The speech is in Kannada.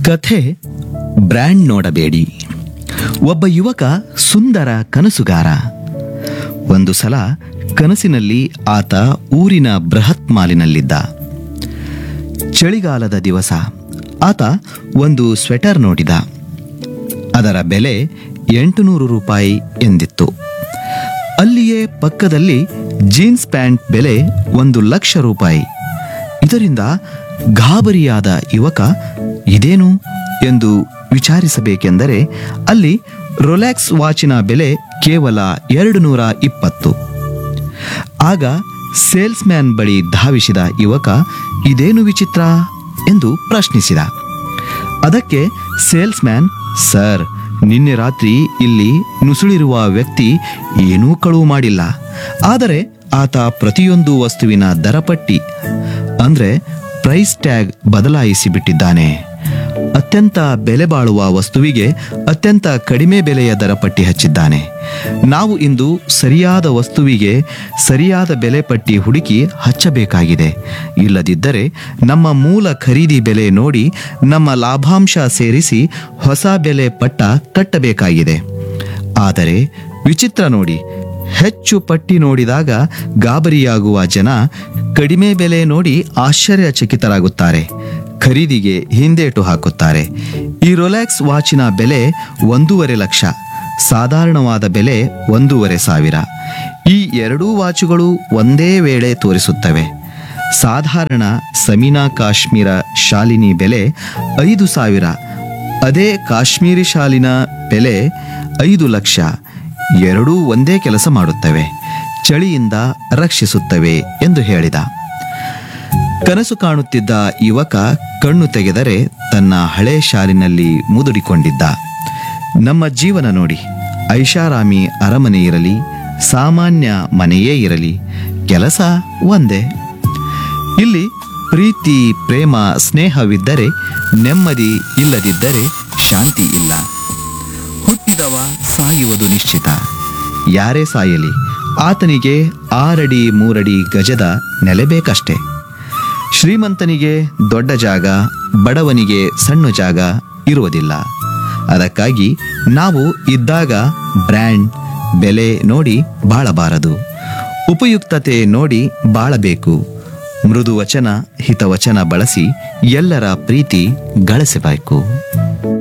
ಕಥೆ ಬ್ರ್ಯಾಂಡ್ ನೋಡಬೇಡಿ ಒಬ್ಬ ಯುವಕ ಸುಂದರ ಕನಸುಗಾರ ಒಂದು ಸಲ ಕನಸಿನಲ್ಲಿ ಆತ ಊರಿನ ಬೃಹತ್ ಮಾಲಿನಲ್ಲಿದ್ದ ಚಳಿಗಾಲದ ದಿವಸ ಆತ ಒಂದು ಸ್ವೆಟರ್ ನೋಡಿದ ಅದರ ಬೆಲೆ ಎಂಟುನೂರು ರೂಪಾಯಿ ಎಂದಿತ್ತು ಅಲ್ಲಿಯೇ ಪಕ್ಕದಲ್ಲಿ ಜೀನ್ಸ್ ಪ್ಯಾಂಟ್ ಬೆಲೆ ಒಂದು ಲಕ್ಷ ರೂಪಾಯಿ ಇದರಿಂದ ಗಾಬರಿಯಾದ ಯುವಕ ಇದೇನು ಎಂದು ವಿಚಾರಿಸಬೇಕೆಂದರೆ ಅಲ್ಲಿ ರೊಲ್ಯಾಕ್ಸ್ ವಾಚಿನ ಬೆಲೆ ಕೇವಲ ಎರಡು ನೂರ ಇಪ್ಪತ್ತು ಆಗ ಸೇಲ್ಸ್ಮ್ಯಾನ್ ಬಳಿ ಧಾವಿಸಿದ ಯುವಕ ಇದೇನು ವಿಚಿತ್ರ ಎಂದು ಪ್ರಶ್ನಿಸಿದ ಅದಕ್ಕೆ ಸೇಲ್ಸ್ಮ್ಯಾನ್ ಸರ್ ನಿನ್ನೆ ರಾತ್ರಿ ಇಲ್ಲಿ ನುಸುಳಿರುವ ವ್ಯಕ್ತಿ ಏನೂ ಕಳುವು ಮಾಡಿಲ್ಲ ಆದರೆ ಆತ ಪ್ರತಿಯೊಂದು ವಸ್ತುವಿನ ದರಪಟ್ಟಿ ಅಂದ್ರೆ ಪ್ರೈಸ್ ಟ್ಯಾಗ್ ಬದಲಾಯಿಸಿ ಬಿಟ್ಟಿದ್ದಾನೆ ಅತ್ಯಂತ ಬೆಲೆ ಬಾಳುವ ವಸ್ತುವಿಗೆ ಅತ್ಯಂತ ಕಡಿಮೆ ಬೆಲೆಯ ದರಪಟ್ಟಿ ಹಚ್ಚಿದ್ದಾನೆ ನಾವು ಇಂದು ಸರಿಯಾದ ವಸ್ತುವಿಗೆ ಸರಿಯಾದ ಬೆಲೆ ಪಟ್ಟಿ ಹುಡುಕಿ ಹಚ್ಚಬೇಕಾಗಿದೆ ಇಲ್ಲದಿದ್ದರೆ ನಮ್ಮ ಮೂಲ ಖರೀದಿ ಬೆಲೆ ನೋಡಿ ನಮ್ಮ ಲಾಭಾಂಶ ಸೇರಿಸಿ ಹೊಸ ಬೆಲೆ ಪಟ್ಟ ಕಟ್ಟಬೇಕಾಗಿದೆ ಆದರೆ ವಿಚಿತ್ರ ನೋಡಿ ಹೆಚ್ಚು ಪಟ್ಟಿ ನೋಡಿದಾಗ ಗಾಬರಿಯಾಗುವ ಜನ ಕಡಿಮೆ ಬೆಲೆ ನೋಡಿ ಆಶ್ಚರ್ಯಚಕಿತರಾಗುತ್ತಾರೆ ಖರೀದಿಗೆ ಹಿಂದೇಟು ಹಾಕುತ್ತಾರೆ ಈ ರೊಲ್ಯಾಕ್ಸ್ ವಾಚಿನ ಬೆಲೆ ಒಂದೂವರೆ ಲಕ್ಷ ಸಾಧಾರಣವಾದ ಬೆಲೆ ಒಂದೂವರೆ ಸಾವಿರ ಈ ಎರಡೂ ವಾಚುಗಳು ಒಂದೇ ವೇಳೆ ತೋರಿಸುತ್ತವೆ ಸಾಧಾರಣ ಸಮೀನಾ ಕಾಶ್ಮೀರ ಶಾಲಿನಿ ಬೆಲೆ ಐದು ಸಾವಿರ ಅದೇ ಕಾಶ್ಮೀರಿ ಶಾಲಿನ ಬೆಲೆ ಐದು ಲಕ್ಷ ಎರಡೂ ಒಂದೇ ಕೆಲಸ ಮಾಡುತ್ತವೆ ಚಳಿಯಿಂದ ರಕ್ಷಿಸುತ್ತವೆ ಎಂದು ಹೇಳಿದ ಕನಸು ಕಾಣುತ್ತಿದ್ದ ಯುವಕ ಕಣ್ಣು ತೆಗೆದರೆ ತನ್ನ ಹಳೆ ಶಾಲಿನಲ್ಲಿ ಮುದುಡಿಕೊಂಡಿದ್ದ ನಮ್ಮ ಜೀವನ ನೋಡಿ ಐಷಾರಾಮಿ ಅರಮನೆ ಇರಲಿ ಸಾಮಾನ್ಯ ಮನೆಯೇ ಇರಲಿ ಕೆಲಸ ಒಂದೇ ಇಲ್ಲಿ ಪ್ರೀತಿ ಪ್ರೇಮ ಸ್ನೇಹವಿದ್ದರೆ ನೆಮ್ಮದಿ ಇಲ್ಲದಿದ್ದರೆ ಶಾಂತಿ ಇಲ್ಲ ಹುಟ್ಟಿದವ ಸಾಯುವುದು ನಿಶ್ಚಿತ ಯಾರೇ ಸಾಯಲಿ ಆತನಿಗೆ ಆರಡಿ ಮೂರಡಿ ಗಜದ ನೆಲೆ ಬೇಕಷ್ಟೆ ಶ್ರೀಮಂತನಿಗೆ ದೊಡ್ಡ ಜಾಗ ಬಡವನಿಗೆ ಸಣ್ಣ ಜಾಗ ಇರುವುದಿಲ್ಲ ಅದಕ್ಕಾಗಿ ನಾವು ಇದ್ದಾಗ ಬ್ರ್ಯಾಂಡ್ ಬೆಲೆ ನೋಡಿ ಬಾಳಬಾರದು ಉಪಯುಕ್ತತೆ ನೋಡಿ ಬಾಳಬೇಕು ಮೃದು ವಚನ ಹಿತವಚನ ಬಳಸಿ ಎಲ್ಲರ ಪ್ರೀತಿ ಗಳಿಸಬೇಕು